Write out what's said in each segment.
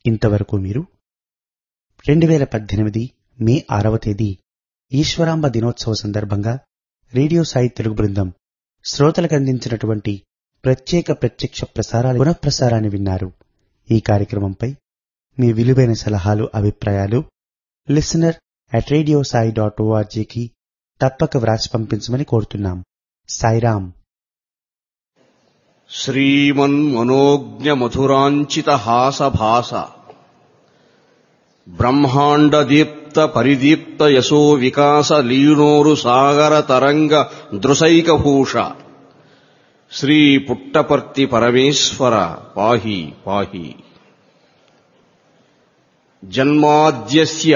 ఇంతవరకు మీరు రెండు వేల పద్దెనిమిది మే ఆరవ తేదీ ఈశ్వరాంబ దినోత్సవ సందర్భంగా రేడియో సాయి తెలుగు బృందం శ్రోతలకు అందించినటువంటి ప్రత్యేక ప్రత్యక్ష ప్రసారాల పునఃప్రసారాన్ని విన్నారు ఈ కార్యక్రమంపై మీ విలువైన సలహాలు అభిప్రాయాలు listener at radio Sai dot ఓఆర్జీకి తప్పక వ్రాసి పంపించమని కోరుతున్నాం సాయిరాం శ్రీమన్మనోజ్ఞమధురాంచిత హాసభాస బ్రహ్మాండదీప్త పరిదీప్త యశో వికాస లీనోరు సాగర తరంగ దృశైకభూష శ్రీ పుట్టపర్తి పరమేశ్వర పాహి పాహి జన్మాద్యస్య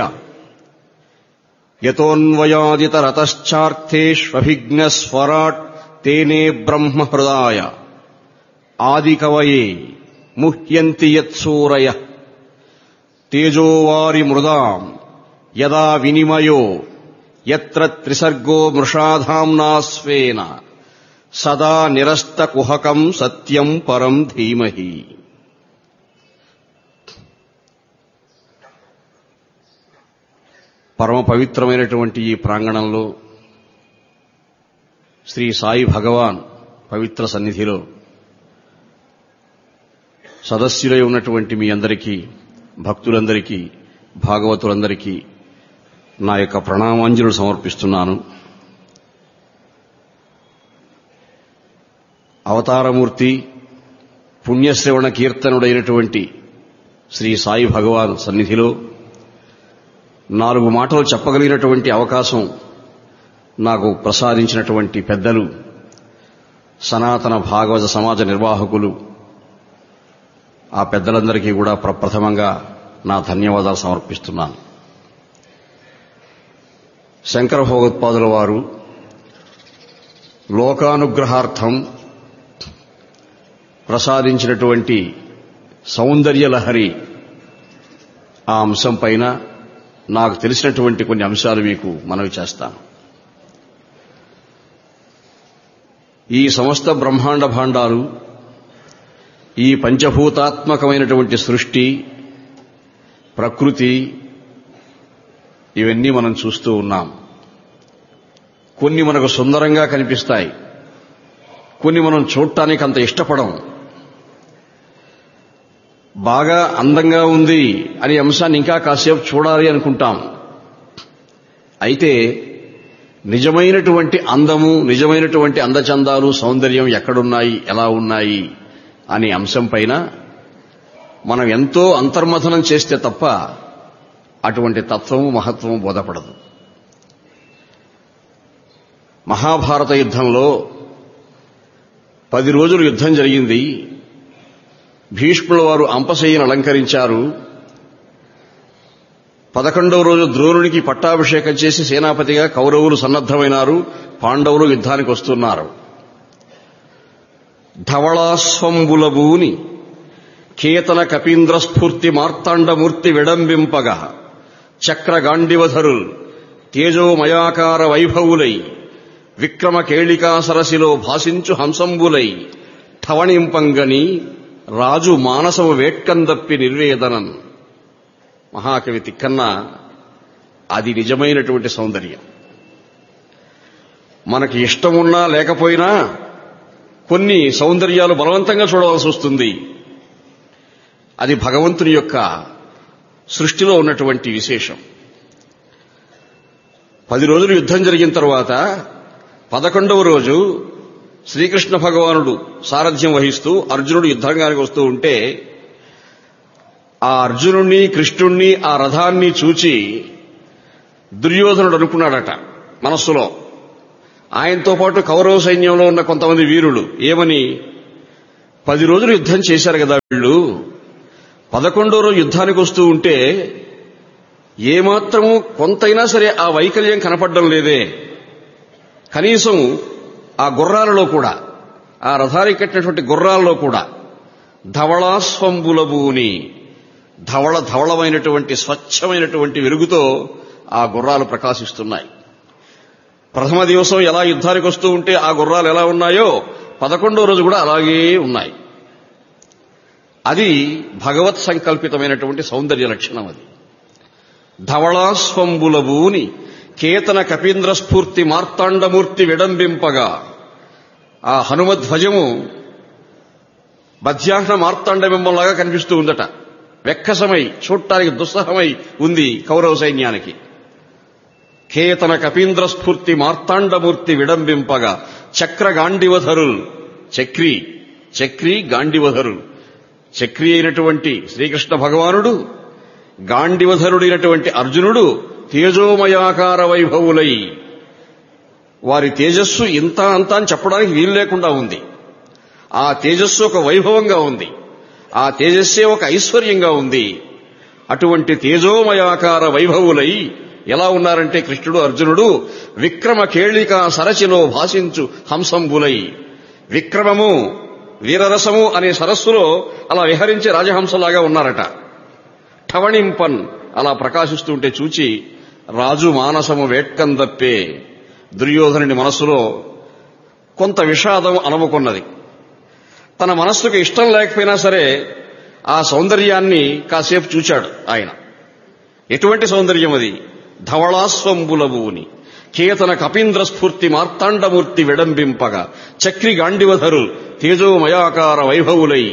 యతోన్వయాదితరతశ్చార్థేష్వభిఘ్నస్వరాట్ తేనే బ్రహ్మహృదాయ ఆదికవయే ముహ్యంతి యత్సూరయ తేజోవారి మృదాం యదా వినిమయో యత్ర త్రిసర్గో మృషాధామ్నా స్వేన సదా నిరస్తకుహకం సత్యం పరం ధీమహి పరమ పవిత్రమైనటువంటి ఈ ప్రాంగణంలో శ్రీ సాయి భగవాన్ పవిత్ర సన్నిధిలో సదస్సులై ఉన్నటువంటి మీ అందరికీ భక్తులందరికీ భాగవతులందరికీ నా యొక్క ప్రణామాంజలు సమర్పిస్తున్నాను అవతారమూర్తి పుణ్యశ్రవణ కీర్తనుడైనటువంటి శ్రీ సాయి భగవాన్ సన్నిధిలో నాలుగు మాటలు చెప్పగలిగినటువంటి అవకాశం నాకు ప్రసాదించినటువంటి పెద్దలు సనాతన భాగవత సమాజ నిర్వాహకులు ఆ పెద్దలందరికీ కూడా ప్రప్రథమంగా నా ధన్యవాదాలు సమర్పిస్తున్నాను శంకర భగవత్పాదుల వారు లోకానుగ్రహార్థం ప్రసాదించినటువంటి సౌందర్య లహరి ఆ అంశం పైన నాకు తెలిసినటువంటి కొన్ని అంశాలు మీకు మనవి చేస్తాను ఈ సమస్త బ్రహ్మాండ భాండాలు ఈ పంచభూతాత్మకమైనటువంటి సృష్టి ప్రకృతి ఇవన్నీ మనం చూస్తూ ఉన్నాం కొన్ని మనకు సుందరంగా కనిపిస్తాయి కొన్ని మనం చూడటానికి అంత ఇష్టపడం బాగా అందంగా ఉంది అనే అంశాన్ని ఇంకా కాసేపు చూడాలి అనుకుంటాం అయితే నిజమైనటువంటి అందము నిజమైనటువంటి అందచందాలు సౌందర్యం ఎక్కడున్నాయి ఎలా ఉన్నాయి అనే అంశం పైన మనం ఎంతో అంతర్మథనం చేస్తే తప్ప అటువంటి తత్వము మహత్వము బోధపడదు మహాభారత యుద్ధంలో పది రోజులు యుద్ధం జరిగింది భీష్ముల వారు అంపశయ్యను అలంకరించారు పదకొండవ రోజు ద్రోణునికి పట్టాభిషేకం చేసి సేనాపతిగా కౌరవులు సన్నద్ధమైనారు పాండవులు యుద్ధానికి వస్తున్నారు ధవళాస్వంబులబూని కేతన కపీంద్ర స్ఫూర్తి మార్తాండమూర్తి విడంబింపగ చక్రగాండివధరుల్ తేజోమయాకార వైభవులై విక్రమ కేళికా సరసిలో భాసించు హంసంబులై ఠవణింపంగని రాజు మానసము వేట్కందప్పి నిర్వేదనన్ మహాకవి తిక్కన్న అది నిజమైనటువంటి సౌందర్యం మనకి ఇష్టమున్నా లేకపోయినా కొన్ని సౌందర్యాలు బలవంతంగా చూడవలసి వస్తుంది అది భగవంతుని యొక్క సృష్టిలో ఉన్నటువంటి విశేషం పది రోజులు యుద్ధం జరిగిన తర్వాత పదకొండవ రోజు శ్రీకృష్ణ భగవానుడు సారథ్యం వహిస్తూ అర్జునుడు యుద్ధంగానికి వస్తూ ఉంటే ఆ అర్జునుణ్ణి కృష్ణుణ్ణి ఆ రథాన్ని చూచి దుర్యోధనుడు అనుకున్నాడట మనస్సులో ఆయనతో పాటు కౌరవ సైన్యంలో ఉన్న కొంతమంది వీరులు ఏమని పది రోజులు యుద్ధం చేశారు కదా వీళ్ళు పదకొండో రోజు యుద్ధానికి వస్తూ ఉంటే ఏమాత్రము కొంతైనా సరే ఆ వైకల్యం కనపడడం లేదే కనీసం ఆ గుర్రాలలో కూడా ఆ రథానికి కట్టినటువంటి గుర్రాలలో కూడా ధవళాస్వంబులబూని ధవళ ధవళమైనటువంటి స్వచ్ఛమైనటువంటి వెలుగుతో ఆ గుర్రాలు ప్రకాశిస్తున్నాయి ప్రథమ దివసం ఎలా యుద్ధానికి వస్తూ ఉంటే ఆ గుర్రాలు ఎలా ఉన్నాయో పదకొండో రోజు కూడా అలాగే ఉన్నాయి అది భగవత్ సంకల్పితమైనటువంటి సౌందర్య లక్షణం అది ధవళాస్వంబులబూని కేతన కపీంద్ర స్ఫూర్తి మార్తాండమూర్తి విడంబింపగా ఆ హనుమధ్వజము మధ్యాహ్న మార్తాండబింబంలాగా కనిపిస్తూ ఉందట వెక్కసమై చూడటానికి దుస్సహమై ఉంది కౌరవ సైన్యానికి కేతన కపీంద్ర స్ఫూర్తి మార్తాండమూర్తి విడంబింపగా చక్ర గాండివధరుల్ చక్రి చక్రి గాండివధరుల్ చక్రి అయినటువంటి శ్రీకృష్ణ భగవానుడు గాండివధరుడైనటువంటి అర్జునుడు తేజోమయాకార వైభవులై వారి తేజస్సు ఇంత అంత అని చెప్పడానికి వీలు లేకుండా ఉంది ఆ తేజస్సు ఒక వైభవంగా ఉంది ఆ తేజస్సే ఒక ఐశ్వర్యంగా ఉంది అటువంటి తేజోమయాకార వైభవులై ఎలా ఉన్నారంటే కృష్ణుడు అర్జునుడు విక్రమ కేళిక సరసిలో భాషించు హంసంబులై విక్రమము వీరరసము అనే సరస్సులో అలా విహరించే రాజహంసలాగా ఉన్నారట ఠవణింపన్ అలా ప్రకాశిస్తుంటే చూచి రాజు మానసము వేట్కం తప్పే దుర్యోధనుని మనస్సులో కొంత విషాదం అలముకున్నది తన మనస్సుకు ఇష్టం లేకపోయినా సరే ఆ సౌందర్యాన్ని కాసేపు చూచాడు ఆయన ఎటువంటి సౌందర్యం అది ధవళాస్వంబులబూని కేతన కపీంద్ర స్ఫూర్తి మార్తాండమూర్తి విడంబింపగా చక్రి గాండివధరు తేజోమయాకార వైభవులై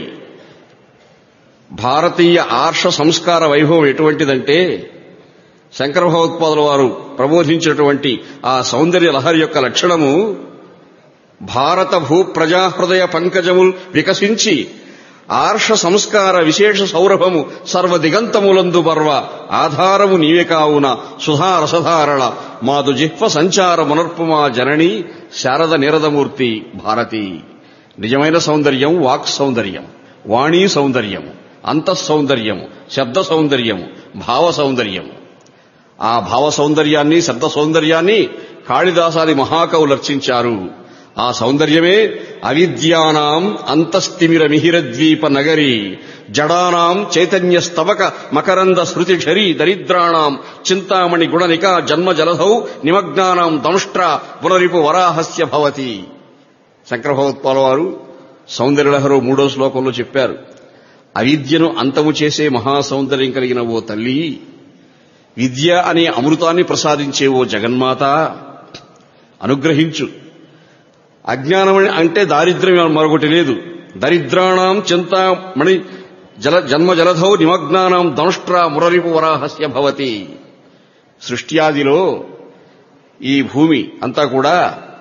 భారతీయ ఆర్ష సంస్కార వైభవం ఎటువంటిదంటే శంకర భగవత్పాదుల వారు ప్రబోధించినటువంటి ఆ సౌందర్య లహరి యొక్క లక్షణము భారత భూ ప్రజాహృదయ పంకజముల్ వికసించి ఆర్ష సంస్కార విశేష సౌరభము సర్వ దిగంతములందు బర్వ ఆధారము నీవే కావున సుధా రసధారళ మాదు జిహ్వ సంచార మునర్పుమా జనని శారద నిరదమూర్తి భారతి నిజమైన సౌందర్యం వాక్ సౌందర్యం వాణీ సౌందర్యము అంతఃసౌందర్యము శబ్ద సౌందర్యము భావ సౌందర్యము ఆ భావ సౌందర్యాన్ని శబ్ద సౌందర్యాన్ని కాళిదాసాది మహాకవులు అర్చించారు ఆ సౌందర్యమే అవిద్యానాం అంతస్తిమిర మిహిరద్వీప నగరి జడానాం చైతన్య స్తవక మకరంద స్మృతి ఝరి దరిద్రాణం చింతామణి గుణనిక జన్మ జలధౌ నిమగ్నానాం దంష్ట్ర పునరిపు వరాహస్య భవతి శంకర భగవత్పాల వారు సౌందర్యలహరు మూడో శ్లోకంలో చెప్పారు అవిద్యను అంతము చేసే మహాసౌందర్యం కలిగిన ఓ తల్లి విద్య అనే అమృతాన్ని ప్రసాదించే ఓ జగన్మాత అనుగ్రహించు అజ్ఞానమని అంటే దారిద్ర్యం మరొకటి లేదు దరిద్రాణం చింతామణి జల జన్మ జలధౌ నిమగ్నానం దంష్ట్ర మురరిపు వరాహస్య భవతి సృష్ట్యాదిలో ఈ భూమి అంతా కూడా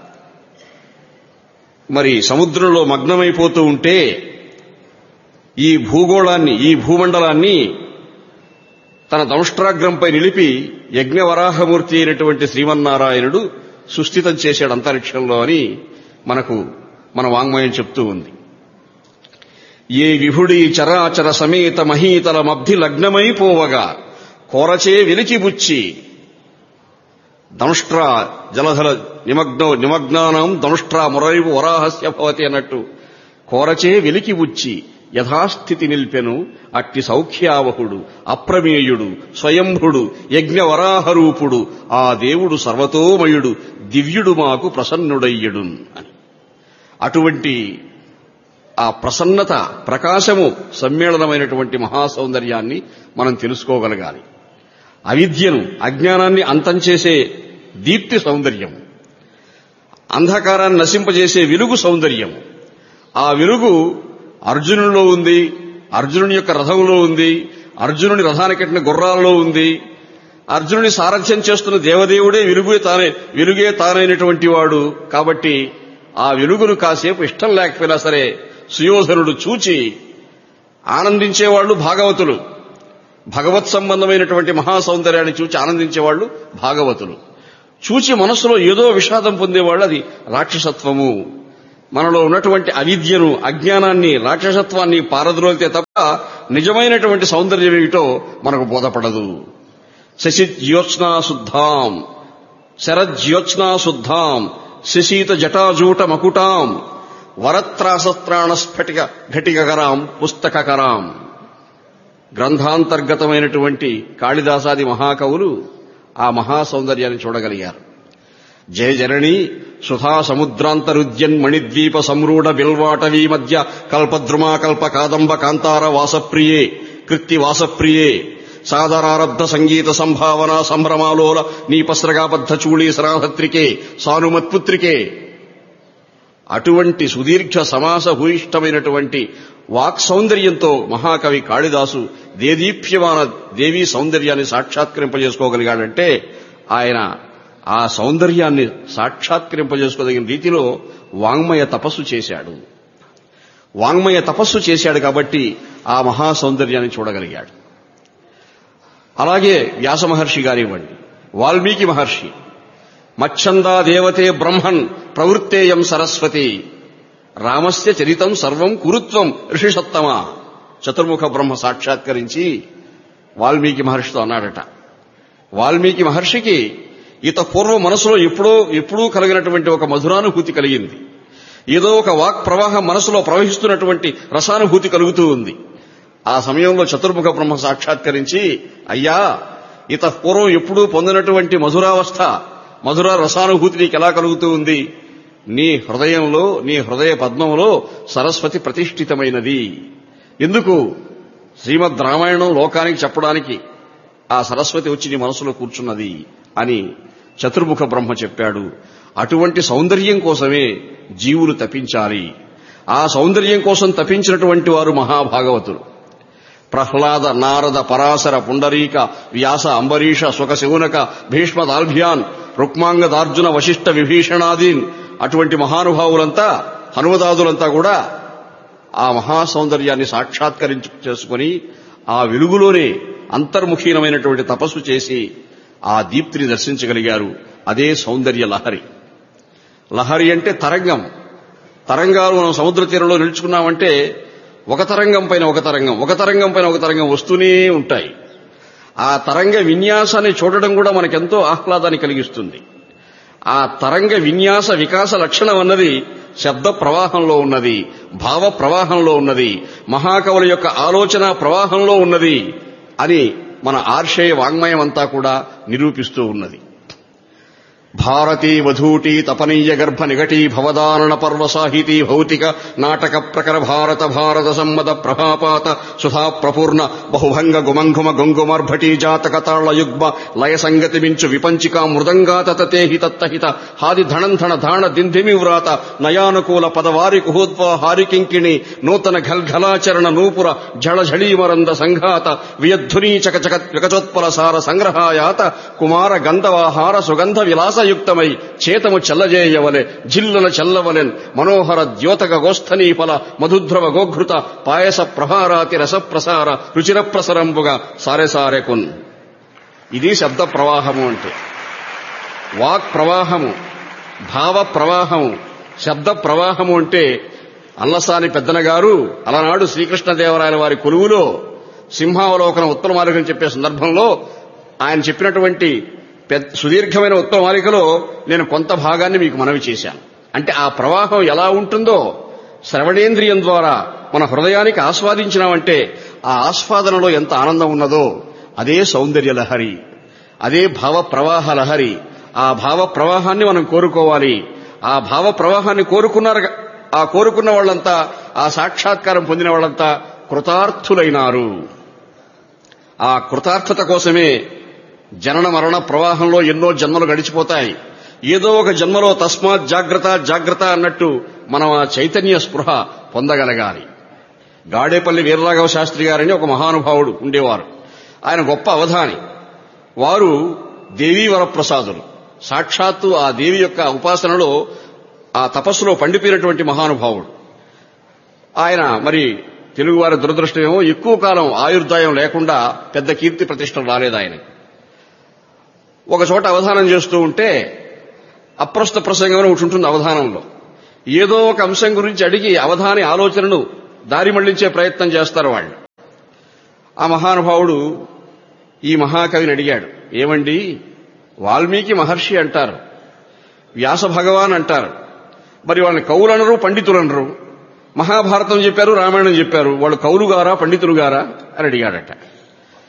మరి సముద్రంలో మగ్నమైపోతూ ఉంటే ఈ భూగోళాన్ని ఈ భూమండలాన్ని తన దంష్ట్రాగ్రంపై నిలిపి యజ్ఞవరాహమూర్తి అయినటువంటి శ్రీమన్నారాయణుడు సుస్థితం చేశాడు అంతరిక్షంలో అని మనకు మన వాంగ్మయం చెప్తూ ఉంది ఏ విభుడి చరాచర సమేత మహీతల మబ్ధి లగ్నమైపోవగా కోరచే వెలికిబుచ్చి దంష్ట్ర జలధర నిమగ్న నిమగ్నానం దంష్ట్ర మురరివు వరాహస్య భవతి అన్నట్టు కోరచే వెలికిబుచ్చి యథాస్థితి నిల్పెను అట్టి సౌఖ్యావహుడు అప్రమేయుడు స్వయంభుడు యజ్ఞవరాహరూపుడు ఆ దేవుడు సర్వతోమయుడు దివ్యుడు మాకు ప్రసన్నుడయ్యడు అని అటువంటి ఆ ప్రసన్నత ప్రకాశము సమ్మేళనమైనటువంటి మహాసౌందర్యాన్ని మనం తెలుసుకోగలగాలి అవిద్యను అజ్ఞానాన్ని అంతం చేసే దీప్తి సౌందర్యం అంధకారాన్ని నశింపజేసే వెలుగు సౌందర్యం ఆ వెలుగు అర్జునుడిలో ఉంది అర్జునుని యొక్క రథంలో ఉంది అర్జునుని రథానికెట్టిన గుర్రాలలో ఉంది అర్జునుని సారథ్యం చేస్తున్న దేవదేవుడే వెలుగే తానే వెలుగే తానైనటువంటి వాడు కాబట్టి ఆ వెలుగును కాసేపు ఇష్టం లేకపోయినా సరే సుయోధనుడు చూచి ఆనందించేవాళ్లు భాగవతులు భగవత్ సంబంధమైనటువంటి మహాసౌందర్యాన్ని చూచి ఆనందించేవాళ్లు భాగవతులు చూచి మనస్సులో ఏదో విషాదం పొందేవాళ్ళు అది రాక్షసత్వము మనలో ఉన్నటువంటి అవిద్యను అజ్ఞానాన్ని రాక్షసత్వాన్ని పారద్రోలితే తప్ప నిజమైనటువంటి సౌందర్యం ఏమిటో మనకు బోధపడదు శశిజ్యోత్స్నా శుద్ధాం శరజ్యోత్స్నా శుద్ధాం శశీత జటాజూట మకుటాం వరత్రాసత్రాణ స్ఫటిక ఘటికకరాం పుస్తకకరాం గ్రంథాంతర్గతమైనటువంటి కాళిదాసాది మహాకవులు ఆ మహా సౌందర్యాన్ని చూడగలిగారు జయ జరణి సుధా సముద్రాంతరుద్యన్ మణిద్వీప సంరూఢ బిల్వాటవీ మధ్య కల్పద్రుమా కల్ప కాదంబ కాంతార వాసప్రియే కృత్తి వాసప్రియే సాదరారబ్ధ సంగీత సంభావన సంభ్రమాలోల నీపస్రగాబద్ధ చూళీ సరాధత్రికే సానుమత్పుత్రికే అటువంటి సుదీర్ఘ సమాస భూయిష్టమైనటువంటి వాక్ సౌందర్యంతో మహాకవి కాళిదాసు దేదీప్యమాన దేవీ సౌందర్యాన్ని సాక్షాత్కరింపజేసుకోగలిగాడంటే ఆయన ఆ సౌందర్యాన్ని సాక్షాత్కరింపజేసుకోదగిన రీతిలో వాంగ్మయ తపస్సు చేశాడు వాంగ్మయ తపస్సు చేశాడు కాబట్టి ఆ మహా సౌందర్యాన్ని చూడగలిగాడు అలాగే వ్యాస మహర్షి గారివ్వండి వాల్మీకి మహర్షి మచ్చందా దేవతే బ్రహ్మన్ ప్రవృత్తేయం సరస్వతి రామస్య చరితం సర్వం కురుత్వం ఋషిసత్తమ చతుర్ముఖ బ్రహ్మ సాక్షాత్కరించి వాల్మీకి మహర్షితో అన్నాడట వాల్మీకి మహర్షికి ఇత పూర్వ మనసులో ఎప్పుడో ఎప్పుడూ కలిగినటువంటి ఒక మధురానుభూతి కలిగింది ఏదో ఒక వాక్ ప్రవాహం మనసులో ప్రవహిస్తున్నటువంటి రసానుభూతి కలుగుతూ ఉంది ఆ సమయంలో చతుర్ముఖ బ్రహ్మ సాక్షాత్కరించి అయ్యా ఇత పూర్వం ఎప్పుడూ పొందినటువంటి మధురావస్థ మధుర రసానుభూతి నీకు ఎలా కలుగుతూ ఉంది నీ హృదయంలో నీ హృదయ పద్మంలో సరస్వతి ప్రతిష్ఠితమైనది ఎందుకు శ్రీమద్ రామాయణం లోకానికి చెప్పడానికి ఆ సరస్వతి వచ్చి నీ మనసులో కూర్చున్నది అని చతుర్ముఖ బ్రహ్మ చెప్పాడు అటువంటి సౌందర్యం కోసమే జీవులు తపించాలి ఆ సౌందర్యం కోసం తపించినటువంటి వారు మహాభాగవతులు ప్రహ్లాద నారద పరాశర పుండరీక వ్యాస అంబరీష సుఖశివునక భీష్మ దాల్భ్యాన్ రుక్మాంగదార్జున వశిష్ఠ విభీషణాదీన్ అటువంటి మహానుభావులంతా హనుమదాదులంతా కూడా ఆ మహా సౌందర్యాన్ని సాక్షాత్కరించు చేసుకుని ఆ వెలుగులోనే అంతర్ముఖీనమైనటువంటి తపస్సు చేసి ఆ దీప్తిని దర్శించగలిగారు అదే సౌందర్య లహరి లహరి అంటే తరంగం తరంగాలు మనం సముద్ర తీరంలో నిలుచుకున్నామంటే ఒక తరంగం పైన ఒక తరంగం ఒక తరంగం పైన ఒక తరంగం వస్తూనే ఉంటాయి ఆ తరంగ విన్యాసాన్ని చూడడం కూడా మనకెంతో ఆహ్లాదాన్ని కలిగిస్తుంది ఆ తరంగ విన్యాస వికాస లక్షణం అన్నది శబ్ద ప్రవాహంలో ఉన్నది భావ ప్రవాహంలో ఉన్నది మహాకవుల యొక్క ఆలోచన ప్రవాహంలో ఉన్నది అని మన ఆర్షేయ వాంగ్మయం అంతా కూడా నిరూపిస్తూ ఉన్నది భారతీ వధూటి తపనీయ గర్భ నిఘటీ భవదానన పర్వ సాహితీ భౌతిక నాటక ప్రకర భారత భారత సమ్మద ప్రభాపాత సుధా ప్రపూర్ణ బహుభంగ గుమంఘుమ గొంగుమర్భటీ జాతక తాళ యుగ్మ లయ సంగతి మించు విపంచికా మృదంగా తతేహి తత్తహిత హాది ధణంధణ ధాణ దింధిమి వ్రాత నయానుకూల పదవారి కుహోద్వ హారికింకిణి నూతన ఘల్ఘలాచరణ నూపుర జళ ఝళీమరంద సంఘాత వియద్ధునీ చకచక వికచోత్పల సార సంగ్రహాయాత కుమార గంధవాహార సుగంధ విలాసయుక్తమై చేతము చెల్లజేయవలె జిల్లున చెల్లవలెన్ మనోహర ద్యోతక గోస్థనీఫల మధుధ్రవ గోఘృత పాయస ప్రభారాతి రసప్రసార రుచిర ప్రసరంబుగా సారె సారెకున్ ఇది శబ్ద ప్రవాహము అంటే వాక్ ప్రవాహము భావ ప్రవాహము శబ్ద ప్రవాహము అంటే అల్లసాని పెద్దన గారు అలనాడు శ్రీకృష్ణదేవరాయల వారి కొలువులో సింహావలోకన ఉత్తర మార్గం చెప్పే సందర్భంలో ఆయన చెప్పినటువంటి పెద్ద సుదీర్ఘమైన ఉత్తర మాలికలో నేను కొంత భాగాన్ని మీకు మనవి చేశాను అంటే ఆ ప్రవాహం ఎలా ఉంటుందో శ్రవణేంద్రియం ద్వారా మన హృదయానికి ఆస్వాదించినామంటే ఆ ఆస్వాదనలో ఎంత ఆనందం ఉన్నదో అదే సౌందర్య లహరి అదే భావ ప్రవాహ లహరి ఆ భావ ప్రవాహాన్ని మనం కోరుకోవాలి ఆ భావ ప్రవాహాన్ని కోరుకున్నారు ఆ కోరుకున్న వాళ్ళంతా ఆ సాక్షాత్కారం పొందిన వాళ్ళంతా కృతార్థులైనారు ఆ కృతార్థత కోసమే జనన మరణ ప్రవాహంలో ఎన్నో జన్మలు గడిచిపోతాయి ఏదో ఒక జన్మలో తస్మాత్ జాగ్రత్త జాగ్రత్త అన్నట్టు మనం ఆ చైతన్య స్పృహ పొందగలగాలి గాడేపల్లి వీరరాఘవ శాస్త్రి గారని ఒక మహానుభావుడు ఉండేవారు ఆయన గొప్ప అవధాని వారు దేవీ వరప్రసాదులు సాక్షాత్తు ఆ దేవి యొక్క ఉపాసనలో ఆ తపస్సులో పండిపోయినటువంటి మహానుభావుడు ఆయన మరి తెలుగువారి దురదృష్టమేమో ఎక్కువ కాలం ఆయుర్దాయం లేకుండా పెద్ద కీర్తి ప్రతిష్టలు రాలేదు ఆయనకి ఒక చోట అవధానం చేస్తూ ఉంటే అప్రస్తుత ప్రసంగం అని ఒకటి ఉంటుంది అవధానంలో ఏదో ఒక అంశం గురించి అడిగి అవధాని ఆలోచనను దారి మళ్లించే ప్రయత్నం చేస్తారు వాళ్ళు ఆ మహానుభావుడు ఈ మహాకవిని అడిగాడు ఏమండి వాల్మీకి మహర్షి అంటారు వ్యాస భగవాన్ అంటారు మరి వాళ్ళని కవులనరు పండితులనరు మహాభారతం చెప్పారు రామాయణం చెప్పారు వాళ్ళు కవులు గారా పండితులు గారా అని అడిగాడట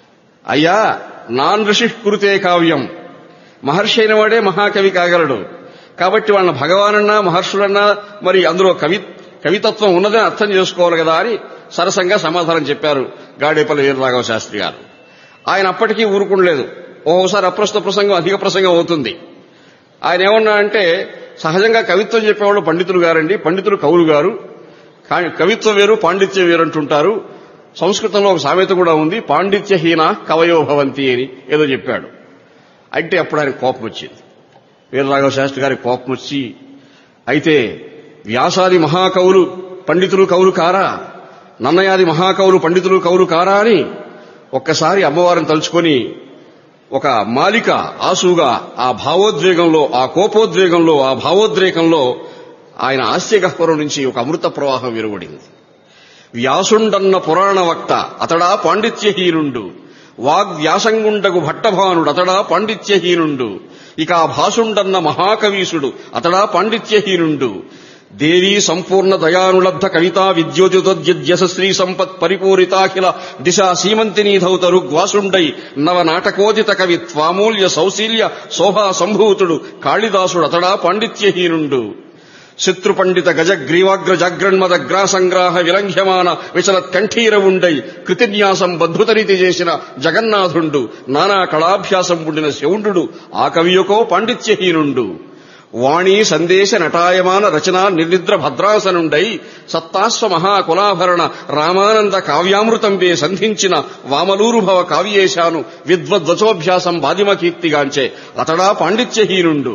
అయ్యా నాన్ ఋషి కురుతే కావ్యం మహర్షి అయిన వాడే మహాకవి కాగలడు కాబట్టి వాళ్ళ భగవానన్నా మహర్షులన్నా మరి అందులో కవి కవితత్వం ఉన్నదని అర్థం చేసుకోవాలి కదా అని సరసంగా సమాధానం చెప్పారు గాడేపల్లి వీరరాఘవ శాస్త్రి గారు ఆయన అప్పటికీ ఊరుకుండలేదు ఓసారి అప్రస్తుత ప్రసంగం అధిక ప్రసంగం అవుతుంది ఆయన ఏమన్నా అంటే సహజంగా కవిత్వం చెప్పేవాళ్ళు పండితులు గారండి పండితులు కవులు గారు కానీ కవిత్వం వేరు పాండిత్యం వేరు అంటుంటారు సంస్కృతంలో ఒక సామెత కూడా ఉంది పాండిత్యహీన కవయో భవంతి అని ఏదో చెప్పాడు అంటే అప్పుడు ఆయన కోపం వచ్చింది వీరరాఘవ శాస్త్రి గారి కోపం వచ్చి అయితే వ్యాసాది మహాకవులు పండితులు కవులు కారా నన్నయాది మహాకవులు పండితులు కవులు కారా అని ఒక్కసారి అమ్మవారిని తలుచుకొని ఒక మాలిక ఆసుగా ఆ భావోద్వేగంలో ఆ కోపోద్వేగంలో ఆ భావోద్రేకంలో ఆయన హాస్యగహ్వరం నుంచి ఒక అమృత ప్రవాహం వెలువడింది వ్యాసుండన్న పురాణ వక్త అతడా పాండిత్యహీనుండు వాగ్వ్యాసంగుండగు భట్టభానుడు అతడా పాండిత్యహీనుండు ఇక ఆ భాసుండన్న మహాకవీసుడు అతడా పాండిత్యహీనుండు దేవీ సంపూర్ణ దయానులబ్ధ కవితా విద్యోతితోద్యశ్రీ సంపత్ పరిపూరితాఖిల దిశా సీమంతినీధౌతరు గ్వాసుండై నవ నాటకోదిత కవి త్వామూల్య సౌశీల్య శోభా సంభూతుడు కాళిదాసుడు అతడా పాండిత్యహీనుండు శత్రు పండిత గజ గ్రీవాగ్ర జాగ్రన్మద గ్రాసంగ్రాహ విలంఘ్యమాన విచలత్ కంఠీరవుండై కృతిన్యాసం బద్ధుతరీతి చేసిన జగన్నాథుండు నానా కళాభ్యాసం ఉండిన శౌండు ఆ కవియొకో పాండిత్యహీనుండు వాణి సందేశ నటాయమాన రచన నిర్నిద్ర భద్రాసనుండై సత్తాస్వ మహాకులాభరణ రామానంద కావ్యామృతంబే సంధించిన వామలూరు భవ కావ్యేశాను విద్వద్వచోభ్యాసం బాదిమ కీర్తిగాంచే అతడా పాండిత్యహీనుండు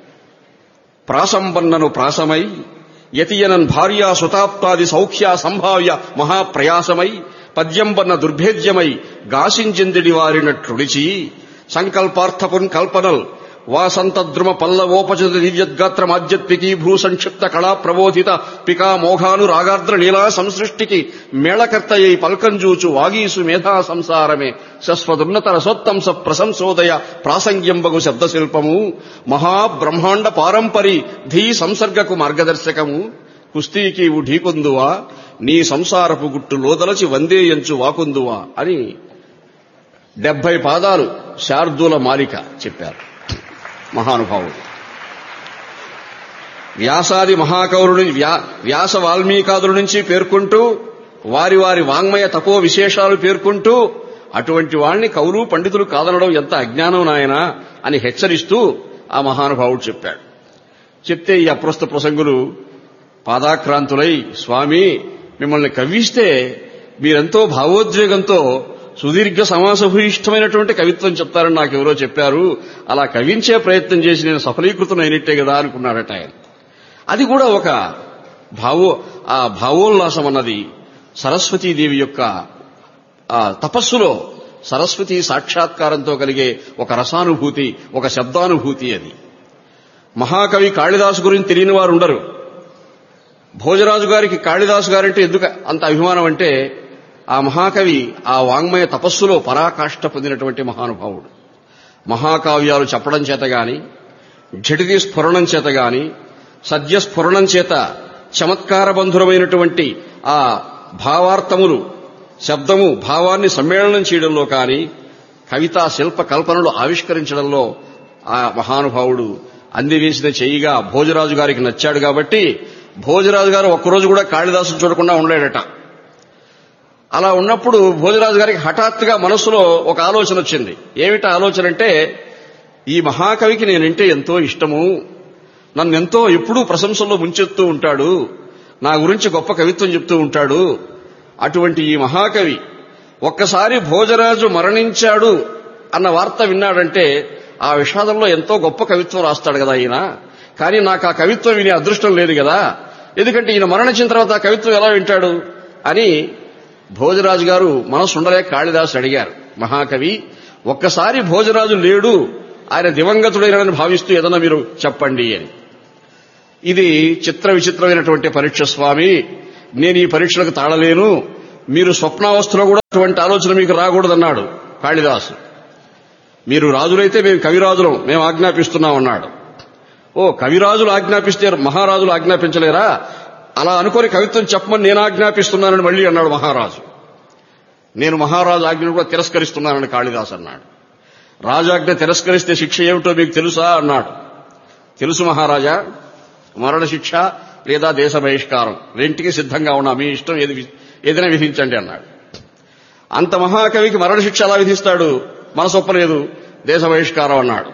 ప్రాసంపన్నను ప్రాసమై యతియనన్ భార్యా సుతాప్తాది సౌఖ్య సంభావ్య మహాప్రయాసమై పద్యంబన్న దుర్భేద్యమై గాసించిందిడి వారినట్లుడిచి సంకల్పార్థపున్ కల్పనల్ వాసంతద్రుమ పల్లవోపచత దివ్యద్గాత్రమాద్యత్పికీ భూ సంక్షిప్త కళా ప్రబోధిత పికా మోఘాను రాగార్ద్ర లీలా సంసృష్టికి మేళకర్తయ్యి పల్కంజూచు వాగీసు మేధా సంసారమే శస్వదున్నత రసోత్తంస ప్రశంసోదయ ప్రాసంగ్యంబగు శబ్దశిల్పము మహాబ్రహ్మాండ పారంపరి ధీ సంసర్గకు మార్గదర్శకము కుస్తీకి ఢీకొందువా నీ సంసారపు గుట్టు లోదలచి వందేయంచు వాకుందువా అని డెబ్బై పాదాలు శార్దూల మాలిక చెప్పారు మహానుభావుడు వ్యాసాది మహాకవులు వ్యాస వాల్మీకాదుల నుంచి పేర్కొంటూ వారి వారి వాంగ్మయ తపో విశేషాలు పేర్కొంటూ అటువంటి వాళ్ళని కవులు పండితులు కాదనడం ఎంత అజ్ఞానం నాయనా అని హెచ్చరిస్తూ ఆ మహానుభావుడు చెప్పాడు చెప్తే ఈ అప్రస్తుత ప్రసంగులు పాదాక్రాంతులై స్వామి మిమ్మల్ని కవ్విస్తే మీరెంతో భావోద్వేగంతో సుదీర్ఘ సమాసభూయిష్టమైనటువంటి కవిత్వం చెప్తారని నాకు ఎవరో చెప్పారు అలా కవించే ప్రయత్నం చేసి నేను సఫలీకృతమైనట్టే కదా అనుకున్నాడట ఆయన అది కూడా ఒక భావో ఆ భావోల్లాసం అన్నది సరస్వతీదేవి యొక్క ఆ తపస్సులో సరస్వతి సాక్షాత్కారంతో కలిగే ఒక రసానుభూతి ఒక శబ్దానుభూతి అది మహాకవి కాళిదాసు గురించి తెలియని వారు ఉండరు భోజరాజు గారికి కాళిదాసు గారంటే ఎందుకు అంత అభిమానం అంటే ఆ మహాకవి ఆ వాంగ్మయ తపస్సులో పరాకాష్ఠ పొందినటువంటి మహానుభావుడు మహాకావ్యాలు చెప్పడం చేత గాని ఝటితి స్ఫురణం చేత గాని సద్యస్ఫురణం చేత చమత్కార బంధురమైనటువంటి ఆ భావార్థములు శబ్దము భావాన్ని సమ్మేళనం చేయడంలో కానీ కవితా శిల్ప కల్పనలు ఆవిష్కరించడంలో ఆ మహానుభావుడు అందివేసిన చెయ్యిగా భోజరాజు గారికి నచ్చాడు కాబట్టి భోజరాజు గారు ఒక్కరోజు కూడా కాళిదాసును చూడకుండా ఉండలేడట అలా ఉన్నప్పుడు భోజరాజు గారికి హఠాత్తుగా మనసులో ఒక ఆలోచన వచ్చింది ఏమిటి ఆలోచన అంటే ఈ మహాకవికి నేనంటే ఎంతో ఇష్టము నన్నెంతో ఎప్పుడూ ప్రశంసల్లో ముంచెత్తూ ఉంటాడు నా గురించి గొప్ప కవిత్వం చెప్తూ ఉంటాడు అటువంటి ఈ మహాకవి ఒక్కసారి భోజరాజు మరణించాడు అన్న వార్త విన్నాడంటే ఆ విషాదంలో ఎంతో గొప్ప కవిత్వం రాస్తాడు కదా ఈయన కానీ నాకు ఆ కవిత్వం వినే అదృష్టం లేదు కదా ఎందుకంటే ఈయన మరణించిన తర్వాత ఆ కవిత్వం ఎలా వింటాడు అని భోజరాజు గారు మనసు ఉండలేక కాళిదాసు అడిగారు మహాకవి ఒక్కసారి భోజరాజు లేడు ఆయన దివంగతుడైనని భావిస్తూ ఏదన్నా మీరు చెప్పండి అని ఇది చిత్ర విచిత్రమైనటువంటి పరీక్ష స్వామి నేను ఈ పరీక్షలకు తాళలేను మీరు స్వప్నావస్థలో కూడా అటువంటి ఆలోచన మీకు రాకూడదన్నాడు కాళిదాసు మీరు రాజులైతే మేము కవిరాజులం మేము ఆజ్ఞాపిస్తున్నాం అన్నాడు ఓ కవిరాజులు ఆజ్ఞాపిస్తే మహారాజులు ఆజ్ఞాపించలేరా అలా అనుకొని కవిత్వం చెప్పమని నేను ఆజ్ఞాపిస్తున్నానని మళ్ళీ అన్నాడు మహారాజు నేను మహారాజు ఆజ్ఞను కూడా తిరస్కరిస్తున్నానని కాళిదాస్ అన్నాడు రాజాజ్ఞ తిరస్కరిస్తే శిక్ష ఏమిటో మీకు తెలుసా అన్నాడు తెలుసు మహారాజా మరణ శిక్ష లేదా దేశ బహిష్కారం రెంటికి సిద్ధంగా ఉన్నా మీ ఇష్టం ఏది వి- ఏదైనా విధించండి అన్నాడు అంత మహాకవికి మరణ శిక్ష ఎలా విధిస్తాడు మనసొప్పలేదు దేశ బహిష్కారం అన్నాడు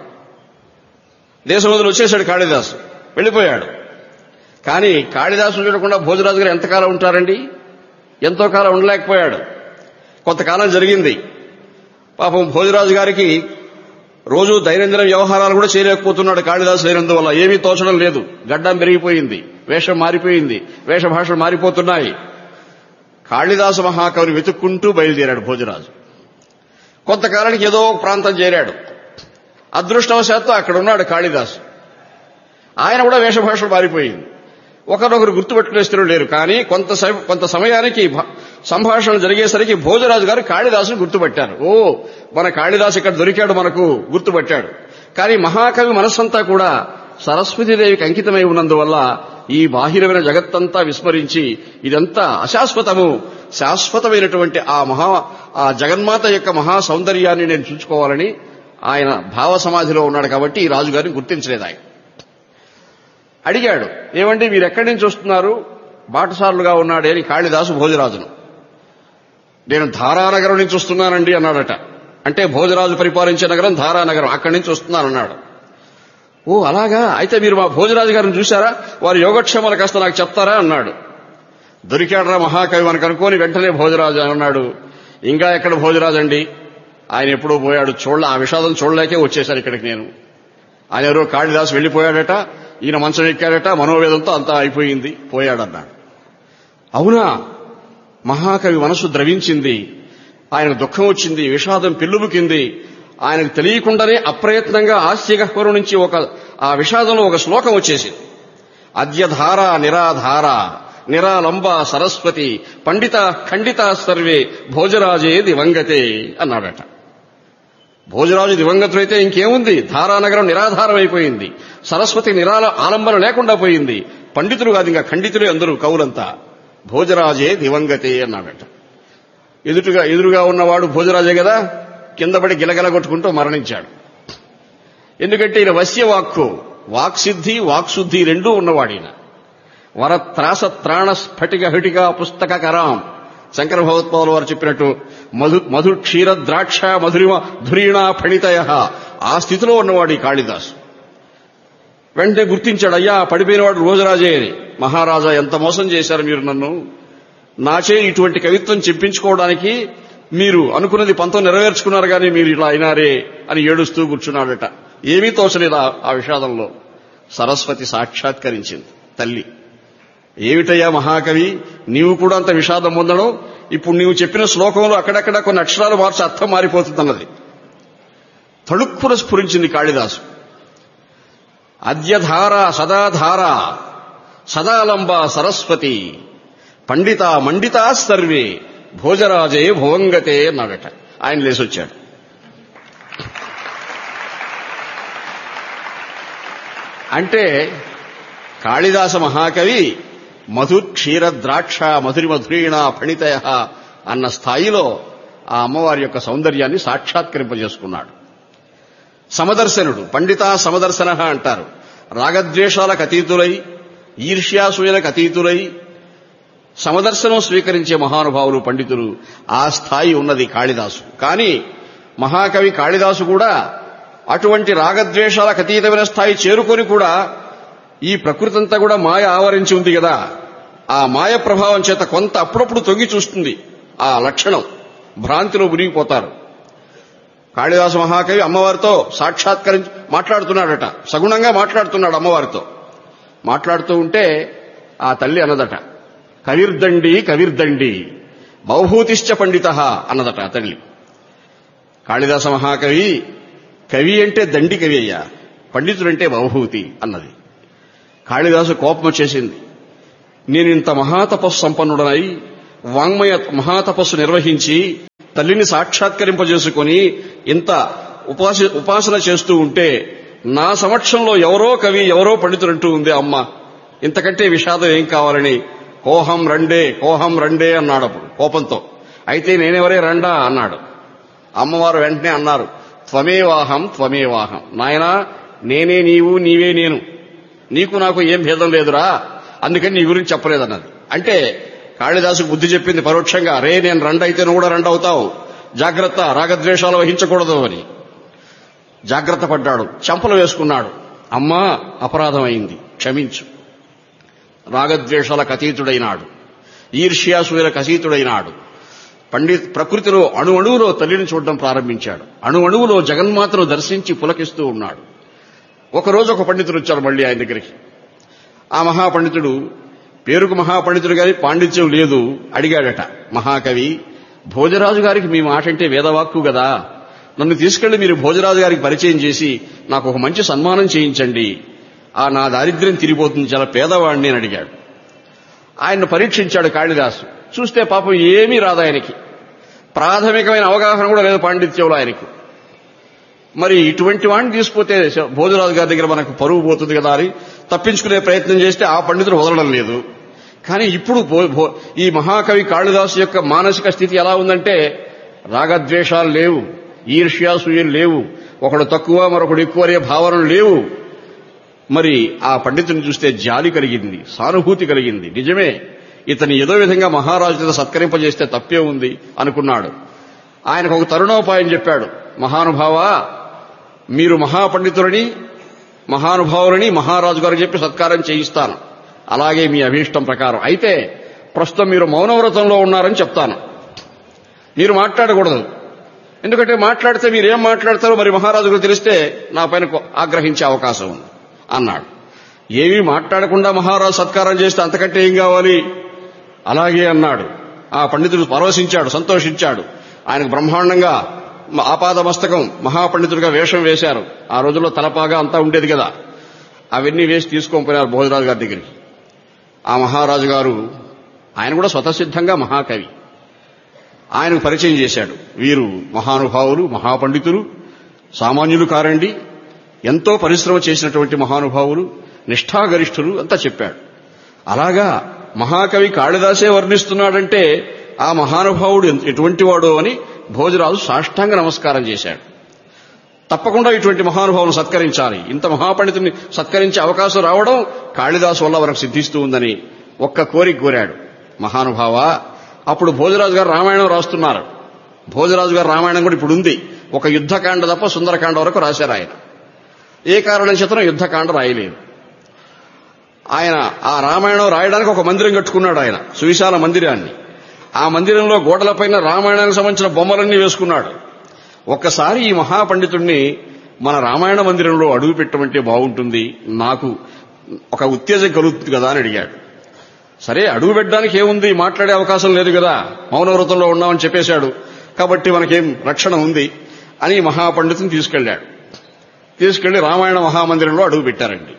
దేశం వదిలి వచ్చేశాడు కాళిదాసు వెళ్ళిపోయాడు కానీ కాళిదాసు చూడకుండా భోజరాజు గారు ఎంతకాలం ఉంటారండి ఎంతో కాలం ఉండలేకపోయాడు కొంతకాలం జరిగింది పాపం భోజరాజు గారికి రోజు దైనందిన వ్యవహారాలు కూడా చేయలేకపోతున్నాడు కాళిదాసు లేనందువల్ల ఏమీ తోచడం లేదు గడ్డం పెరిగిపోయింది వేషం మారిపోయింది వేషభాషలు మారిపోతున్నాయి కాళిదాసు మహాకవిని వెతుక్కుంటూ బయలుదేరాడు భోజరాజు కొంతకాలానికి ఏదో ఒక ప్రాంతం చేరాడు అదృష్టవశాత్తు అక్కడ ఉన్నాడు కాళిదాసు ఆయన కూడా వేషభాషలు మారిపోయింది ఒకరొకరు గుర్తుపెట్టుకునే స్థిరులు లేరు కానీ కొంత సమ- కొంత సమయానికి భ- సంభాషణ జరిగేసరికి భోజరాజు గారు కాళిదాసుని గుర్తుపట్టారు ఓ మన కాళిదాసు ఇక్కడ దొరికాడు మనకు గుర్తుపట్టాడు కానీ మహాకవి మనస్సంతా కూడా సరస్వతీదేవికి అంకితమై ఉన్నందువల్ల ఈ బాహిరమైన జగత్తంతా విస్మరించి ఇదంతా అశాశ్వతము శాశ్వతమైనటువంటి ఆ మహా ఆ జగన్మాత యొక్క మహా సౌందర్యాన్ని నేను చూసుకోవాలని ఆయన భావ సమాధిలో ఉన్నాడు కాబట్టి ఈ రాజుగారిని గుర్తించలేదు ఆయన అడిగాడు ఏమండి మీరు ఎక్కడి నుంచి వస్తున్నారు బాటసారులుగా ఉన్నాడే అని కాళిదాసు భోజరాజును నేను ధారానగరం నుంచి వస్తున్నానండి అన్నాడట అంటే భోజరాజు పరిపాలించే నగరం ధారానగరం అక్కడి నుంచి వస్తున్నానన్నాడు ఓ అలాగా అయితే మీరు మా భోజరాజు గారిని చూశారా వారి యోగక్షేమాలు కాస్త నాకు చెప్తారా అన్నాడు దొరికాడరా మహాకవి మనకు అనుకోని వెంటనే భోజరాజు అన్నాడు ఇంకా ఎక్కడ భోజరాజు అండి ఆయన ఎప్పుడూ పోయాడు చూడలే ఆ విషాదం చూడలేకే వచ్చేశాను ఇక్కడికి నేను ఆయన ఎవరో కాళిదాసు వెళ్ళిపోయాడట ఈయన మంచం ఎక్కాడట మనోవేదంతో అంతా అయిపోయింది పోయాడన్నాడు అవునా మహాకవి మనసు ద్రవించింది ఆయనకు దుఃఖం వచ్చింది విషాదం పెల్లుబుకింది ఆయనకు తెలియకుండానే అప్రయత్నంగా హాస్యగహ్వరం నుంచి ఒక ఆ విషాదంలో ఒక శ్లోకం వచ్చేసింది అద్యధార నిరాధార నిరాలంబ సరస్వతి పండిత ఖండిత సర్వే భోజరాజే దివంగతే అన్నాడట భోజరాజు దివంగతుడైతే ఇంకేముంది ధారానగరం నిరాధారం అయిపోయింది సరస్వతి నిరాల ఆలంబన లేకుండా పోయింది పండితులు కాదు ఇంకా ఖండితులే అందరూ కవులంతా భోజరాజే దివంగతే అన్నాడట ఎదుటుగా ఎదురుగా ఉన్నవాడు భోజరాజే కదా కింద పడి గిలగల కొట్టుకుంటూ మరణించాడు ఎందుకంటే ఈయన వశ్యవాక్కు వాక్సిద్ధి వాక్శుద్ధి రెండూ ఉన్నవాడు ఈయన వరత్రాస త్రాణ స్ఫటిక హటిక పుస్తక కరాం శంకర భగవత్పాదులు వారు చెప్పినట్టు మధు మధు క్షీర ద్రాక్ష మధురిమ ధురీణ ఫణితయ ఆ స్థితిలో ఉన్నవాడు ఈ కాళిదాసు వెంటనే గుర్తించాడు అయ్యా పడిపోయినవాడు రోజురాజే అని మహారాజా ఎంత మోసం చేశారు మీరు నన్ను నాచే ఇటువంటి కవిత్వం చెప్పించుకోవడానికి మీరు అనుకున్నది పంతం నెరవేర్చుకున్నారు కానీ మీరు ఇలా అయినారే అని ఏడుస్తూ కూర్చున్నాడట ఏమీ తోచలేదు ఆ- ఆ విషాదంలో సరస్వతి సాక్షాత్కరించింది తల్లి ఏమిటయ్యా మహాకవి నీవు కూడా అంత విషాదం పొందడం ఇప్పుడు నీవు చెప్పిన శ్లోకంలో అక్కడక్కడ కొన్ని అక్షరాలు మార్చి అర్థం మారిపోతున్నది తళుక్కున స్ఫురించింది కాళిదాసు అద్యధార సదాధార సదాలంబ సరస్వతి పండిత మండితా సర్వే భోజరాజే భువంగతే అన్నాడట ఆయన లేసొచ్చాడు అంటే కాళిదాస మహాకవి మధు క్షీర ద్రాక్ష మధురి మధురీణ ఫణితయ అన్న స్థాయిలో ఆ అమ్మవారి యొక్క సౌందర్యాన్ని సాక్షాత్కరింపజేసుకున్నాడు సమదర్శనుడు పండిత సమదర్శన అంటారు రాగద్వేషాలకు అతీతులై ఈర్ష్యాసూయలకు అతీతులై సమదర్శనం స్వీకరించే మహానుభావులు పండితులు ఆ స్థాయి ఉన్నది కాళిదాసు కానీ మహాకవి కాళిదాసు కూడా అటువంటి రాగద్వేషాలకు అతీతమైన స్థాయి చేరుకొని కూడా ఈ ప్రకృతి అంతా కూడా మాయ ఆవరించి ఉంది కదా ఆ మాయ ప్రభావం చేత కొంత అప్పుడప్పుడు తొంగి చూస్తుంది ఆ లక్షణం భ్రాంతిలో మునిగిపోతారు కాళిదాస మహాకవి అమ్మవారితో సాక్షాత్కరించి మాట్లాడుతున్నాడట సగుణంగా మాట్లాడుతున్నాడు అమ్మవారితో మాట్లాడుతూ ఉంటే ఆ తల్లి అన్నదట కవిర్దండి కవిర్దండి బహుభూతిశ్చ పండిత అన్నదట ఆ తల్లి కాళిదాస మహాకవి కవి అంటే దండి కవి అయ్యా పండితుడంటే బహుభూతి అన్నది కాళిదాసు కోపం వచ్చేసింది నేను ఇంత మహాతపస్సు సంపన్నుడనై వాంగ్మయ మహాతపస్సు నిర్వహించి తల్లిని సాక్షాత్కరింపజేసుకొని ఇంత ఉపాస ఉపాసన చేస్తూ ఉంటే నా సమక్షంలో ఎవరో కవి ఎవరో పండితుడంటూ ఉంది అమ్మ ఇంతకంటే విషాదం ఏం కావాలని కోహం రండే కోహం రండే అన్నాడు అప్పుడు కోపంతో అయితే నేనెవరే రండా అన్నాడు అమ్మవారు వెంటనే అన్నారు త్వమేవాహం త్వమేవాహం నాయనా నేనే నీవు నీవే నేను నీకు నాకు ఏం భేదం లేదురా అందుకని నీ గురించి చెప్పలేదన్నది అంటే కాళిదాసుకు బుద్ధి చెప్పింది పరోక్షంగా రే నేను రెండైతే నువ్వు కూడా రెండు అవుతావు జాగ్రత్త రాగద్వేషాలు వహించకూడదు అని జాగ్రత్త పడ్డాడు చెంపలు వేసుకున్నాడు అమ్మా అపరాధం అయింది క్షమించు రాగద్వేషాలకు అతీతుడైనాడు ఈర్ష్యాసూయలకు అతీతుడైనాడు పండిత్ ప్రకృతిలో అణు అణువులో తల్లిని చూడడం ప్రారంభించాడు అణు అణువులో జగన్మాతను దర్శించి పులకిస్తూ ఉన్నాడు ఒకరోజు ఒక పండితుడు వచ్చాడు మళ్ళీ ఆయన దగ్గరికి ఆ మహాపండితుడు పేరుకు మహాపండితుడు గారి పాండిత్యం లేదు అడిగాడట మహాకవి భోజరాజు గారికి మీ మాట అంటే వేదవాక్కు కదా నన్ను తీసుకెళ్లి మీరు భోజరాజు గారికి పరిచయం చేసి నాకు ఒక మంచి సన్మానం చేయించండి ఆ నా దారిద్ర్యం తిరిగిపోతుంది చాలా పేదవాడిని అని అడిగాడు ఆయన్ను పరీక్షించాడు కాళిదాసు చూస్తే పాపం ఏమీ రాదు ఆయనకి ప్రాథమికమైన అవగాహన కూడా లేదు పాండిత్యంలో ఆయనకు మరి ఇటువంటి వాడిని తీసుకుపోతే భోజరాజు గారి దగ్గర మనకు పరువు పోతుంది కదా అని తప్పించుకునే ప్రయత్నం చేస్తే ఆ పండితుడు వదలడం లేదు కానీ ఇప్పుడు భో- భో- ఈ మహాకవి కాళిదాసు యొక్క మానసిక స్థితి ఎలా ఉందంటే రాగద్వేషాలు లేవు ఈర్ష్యాసూయలు లేవు ఒకడు తక్కువ మరొకడు ఎక్కువ అనే భావనలు లేవు మరి ఆ పండితుని చూస్తే జాలి కలిగింది సానుభూతి కలిగింది నిజమే ఇతని ఏదో విధంగా మహారాజు చేత సత్కరింపజేస్తే తప్పే ఉంది అనుకున్నాడు ఆయనకు ఒక తరుణోపాయం చెప్పాడు మహానుభావ మీరు మహాపండితులని మహానుభావులని మహారాజు గారికి చెప్పి సత్కారం చేయిస్తాను అలాగే మీ అభీష్టం ప్రకారం అయితే ప్రస్తుతం మీరు మౌనవ్రతంలో ఉన్నారని చెప్తాను మీరు మాట్లాడకూడదు ఎందుకంటే మాట్లాడితే మీరు ఏం మాట్లాడతారో మరి మహారాజుకు తెలిస్తే నా పైన కో- ఆగ్రహించే అవకాశం ఉంది అన్నాడు ఏమీ మాట్లాడకుండా మహారాజు సత్కారం చేస్తే అంతకంటే ఏం కావాలి అలాగే అన్నాడు ఆ పండితుడు పరవశించాడు సంతోషించాడు ఆయనకు బ్రహ్మాండంగా మ- ఆపాద మస్తకం మహాపండితుడిగా వేషం వేశారు ఆ రోజుల్లో తలపాగా అంతా ఉండేది కదా అవన్నీ వేసి తీసుకొని పోయారు భోజరాజు గారి దగ్గరికి ఆ మహారాజు గారు ఆయన కూడా స్వతసిద్ధంగా మహాకవి ఆయనకు పరిచయం చేశాడు వీరు మహానుభావులు మహాపండితులు సామాన్యులు కారండి ఎంతో పరిశ్రమ చేసినటువంటి మహానుభావులు నిష్ఠాగరిష్ఠులు అంతా చెప్పాడు అలాగా మహాకవి కాళిదాసే వర్ణిస్తున్నాడంటే ఆ మహానుభావుడు ఎంత- ఎటువంటి వాడో అని భోజరాజు సాష్టాంగ నమస్కారం చేశాడు తప్పకుండా ఇటువంటి మహానుభావులను సత్కరించాలి ఇంత మహాపండితుని సత్కరించే అవకాశం రావడం కాళిదాసు వల్ల మనకు సిద్ధిస్తూ ఉందని ఒక్క కోరిక కోరాడు మహానుభావ అప్పుడు భోజరాజు గారు రామాయణం రాస్తున్నారు భోజరాజు గారు రామాయణం కూడా ఇప్పుడు ఉంది ఒక యుద్ధకాండ తప్ప సుందరకాండ వరకు రాశారు ఆయన ఏ కారణం చేతనో యుద్ధకాండ రాయలేదు ఆయన ఆ రామాయణం రాయడానికి ఒక మందిరం కట్టుకున్నాడు ఆయన సువిశాల మందిరాన్ని ఆ మందిరంలో గోడలపైన రామాయణానికి సంబంధించిన బొమ్మలన్నీ వేసుకున్నాడు ఒక్కసారి ఈ మహాపండితుణ్ణి మన రామాయణ మందిరంలో అడుగు పెట్టమంటే బాగుంటుంది నాకు ఒక ఉత్తేజం కలుగుతుంది కదా అని అడిగాడు సరే అడుగు పెట్టడానికి ఏముంది మాట్లాడే అవకాశం లేదు కదా మౌనవ్రతంలో ఉన్నామని చెప్పేశాడు కాబట్టి మనకేం రక్షణ ఉంది అని ఈ మహాపండితుని తీసుకెళ్లాడు తీసుకెళ్లి రామాయణ మహామందిరంలో అడుగు పెట్టారండి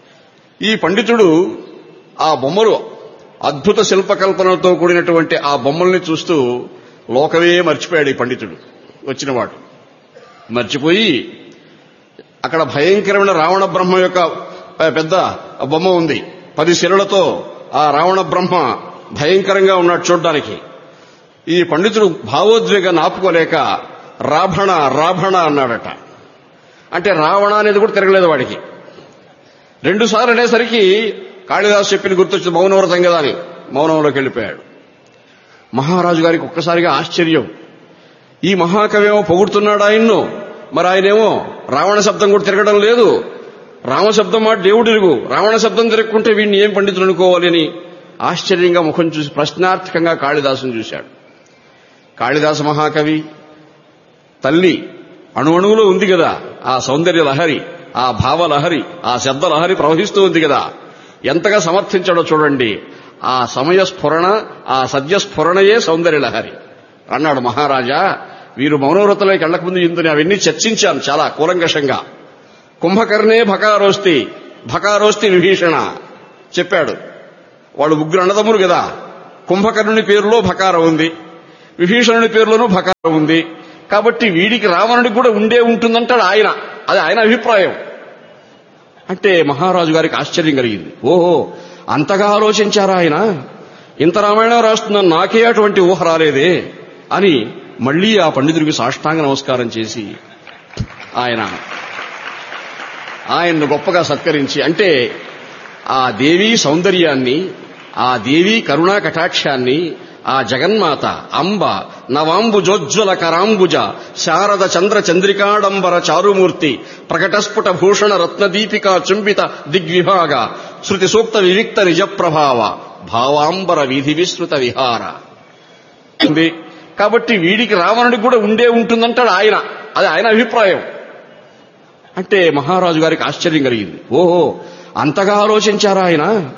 ఈ పండితుడు ఆ బొమ్మలు అద్భుత శిల్పకల్పనలతో కూడినటువంటి ఆ బొమ్మల్ని చూస్తూ లోకమే మర్చిపోయాడు ఈ పండితుడు వచ్చినవాడు మర్చిపోయి అక్కడ భయంకరమైన రావణ బ్రహ్మ యొక్క పె- పెద్ద బొమ్మ ఉంది పది శిలలతో ఆ రావణ బ్రహ్మ భయంకరంగా ఉన్నాడు చూడ్డానికి ఈ పండితుడు భావోద్వేగాన్ని ఆపుకోలేక రాభణ రాభణ అన్నాడట అంటే రావణ అనేది కూడా తిరగలేదు వాడికి రెండు సార్లు అనేసరికి కాళిదాసు చెప్పిన గుర్తొచ్చింది మౌనవ్రతం కదా అని మౌనంలోకి వెళ్ళిపోయాడు మహారాజు గారికి ఒక్కసారిగా ఆశ్చర్యం ఈ మహాకవి ఏమో పొగుడుతున్నాడు ఆయన్ను మరి ఆయనేమో రావణ శబ్దం కూడా తిరగడం లేదు రామ శబ్దం మాట దేవుడు ఇరుగు రావణ శబ్దం తిరగకుంటే వీడిని ఏం పండితులు అనుకోవాలి అని ఆశ్చర్యంగా ముఖం చూసి ప్రశ్నార్థకంగా కాళిదాసును చూశాడు కాళిదాస మహాకవి తల్లి అణువణువులో ఉంది కదా ఆ సౌందర్య లహరి ఆ భావ లహరి ఆ శబ్ద లహరి ప్రవహిస్తూ ఉంది కదా ఎంతగా సమర్థించాడో చూడండి ఆ సమయ స్ఫురణ ఆ సద్య స్ఫురణయే సౌందర్య లహరి అన్నాడు మహారాజా వీరు మౌనవ్రతలోకి వెళ్లకముందు ఇందుని అవన్నీ చర్చించాను చాలా కూలంకషంగా కుంభకర్ణే భకారోస్తి భకారోస్తి విభీషణ చెప్పాడు వాళ్ళు ముగ్గురు అన్నదమ్ములు కదా కుంభకర్ణుని పేరులో భకారం ఉంది విభీషణుని పేరులోనూ భకారం ఉంది కాబట్టి వీడికి రావణుడికి కూడా ఉండే ఉంటుందంటాడు ఆయన అది ఆయన అభిప్రాయం అంటే మహారాజు గారికి ఆశ్చర్యం కలిగింది ఓహో అంతగా ఆలోచించారా ఆయన ఇంత రామాయణం రాస్తున్నాను నాకే అటువంటి ఊహ రాలేదే అని మళ్లీ ఆ పండితుడికి సాష్టాంగ నమస్కారం చేసి ఆయన ఆయన్ను గొప్పగా సత్కరించి అంటే ఆ దేవీ సౌందర్యాన్ని ఆ దేవీ కరుణా కటాక్షాన్ని ఆ జగన్మాత అంబ నవాంబుజోజ్వల కరాంబుజ శారద చంద్ర చంద్రికాడంబర చారుమూర్తి ప్రకటస్ఫుట భూషణ రత్నదీపికా చుంబిత దిగ్విభాగ శృతి సూక్త వివిక్త నిజప్రభావ భావాంబర వీధి విస్తృత విహార ఉంది కాబట్టి వీడికి రావణుడికి కూడా ఉండే ఉంటుందంటాడు ఆయన అది ఆయన అభిప్రాయం అంటే మహారాజు గారికి ఆశ్చర్యం కలిగింది ఓహో అంతగా ఆలోచించారా ఆయన